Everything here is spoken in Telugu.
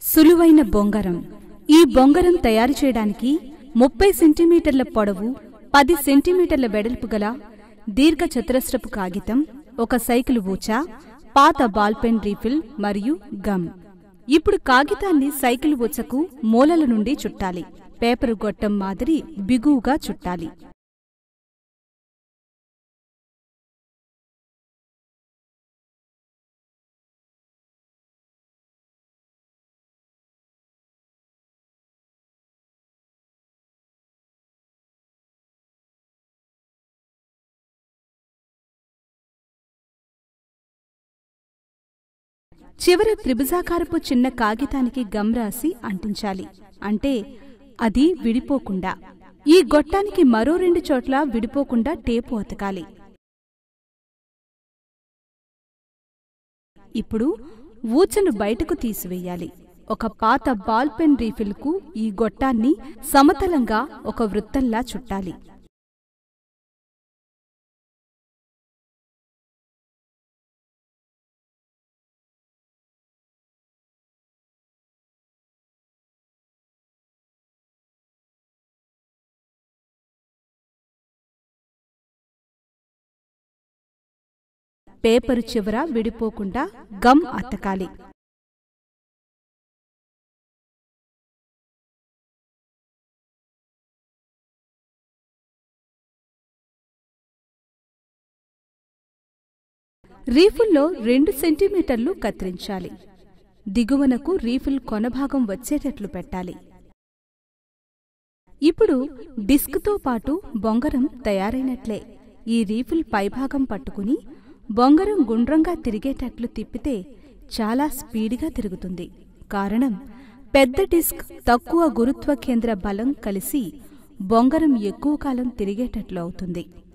సులువైన బొంగరం ఈ బొంగరం తయారు చేయడానికి ముప్పై సెంటీమీటర్ల పొడవు పది సెంటీమీటర్ల వెడల్పు గల దీర్ఘ చతురస్రపు కాగితం ఒక సైకిల్ ఊచా పాత బాల్ పెన్ రీఫిల్ మరియు గమ్ ఇప్పుడు కాగితాన్ని సైకిల్ ఊచకు మూలల నుండి చుట్టాలి పేపరు గొట్టం మాదిరి బిగువుగా చుట్టాలి చివర త్రిభుజాకారపు చిన్న కాగితానికి గమ్ రాసి అంటించాలి అంటే అది విడిపోకుండా ఈ గొట్టానికి మరో రెండు చోట్ల విడిపోకుండా టేపు అతకాలి ఇప్పుడు ఊచను బయటకు తీసివేయాలి ఒక పాత బాల్ పెన్ రీఫిల్కు ఈ గొట్టాన్ని సమతలంగా ఒక వృత్తంలా చుట్టాలి పేపరు చివర విడిపోకుండా గమ్ అత్తకాలి రీఫుల్లో రెండు సెంటీమీటర్లు కత్తిరించాలి దిగువనకు రీఫిల్ కొనభాగం వచ్చేటట్లు పెట్టాలి ఇప్పుడు డిస్క్తో పాటు బొంగరం తయారైనట్లే ఈ రీఫిల్ పైభాగం పట్టుకుని బొంగరం గుండ్రంగా తిరిగేటట్లు తిప్పితే చాలా స్పీడ్గా తిరుగుతుంది కారణం పెద్ద డిస్క్ తక్కువ గురుత్వ కేంద్ర బలం కలిసి బొంగరం ఎక్కువ కాలం తిరిగేటట్లు అవుతుంది